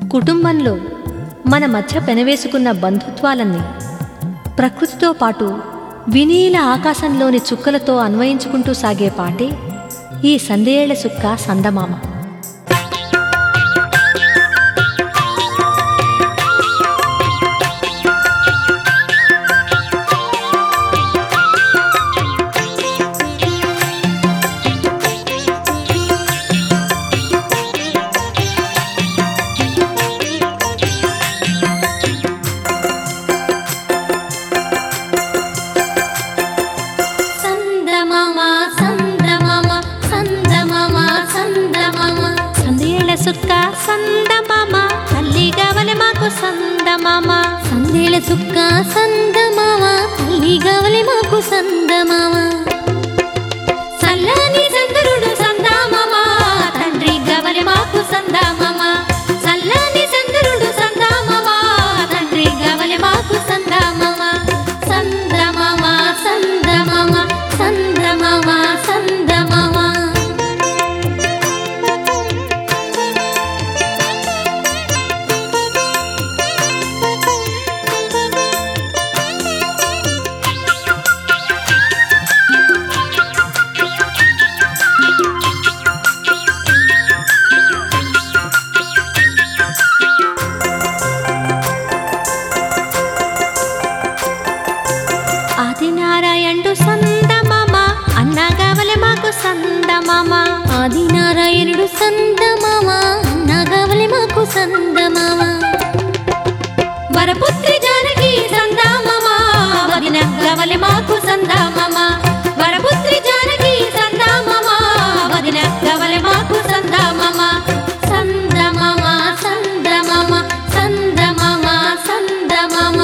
కుటుంబంలో మన మధ్య పెనవేసుకున్న బంధుత్వాలన్నీ ప్రకృతితో పాటు వినీల ఆకాశంలోని చుక్కలతో అన్వయించుకుంటూ సాగే పాటే ఈ సందేళ్ల సుక్క సందమామ సందమామ సందమామ సందమామ సందమామ సందేళ్ల సుక్క సందమామ తల్లి గవలె మాకు సందమామ సందేల సుక్క సందమామ తల్లి గవలి మాకు సందమామ చల్లని చంద్రుడు సందామామ తండ్రి గవలి మాకు సందామామ చల్లని చంద్రుడు సందామామ తండ్రి గవలి మాకు సందామామ సందమామ సందమామ సందమామ సందమామ ఆదినారాయణుడు సందమామ అన్న గవలె మాకు సందమామ ఆదినారాయణుడు సందమామ నాగవలి మాకు సందమామ వరపుత్రి జానకి సందామమ వదిన గవలి మాకు సందామమ వరపుత్రి జానకి సందామమ వదిన గవలి మాకు సందామమ సందమమ సందమమ సందమమ సందమమ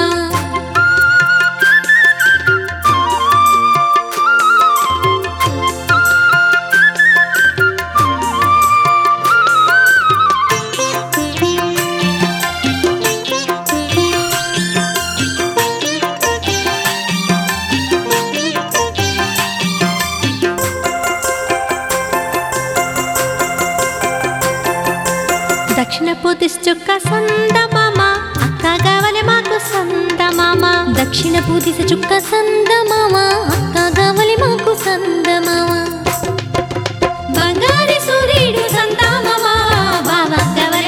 దక్షిణపు దిశచుక్క సందమామ అక్క గవలె మాకు సందమామ దక్షిణపు దిశ చుక్క సందమామ అక్క గవలి మాకు సందమామ బంగారి సూర్యుడు సందామమ బావ గవలి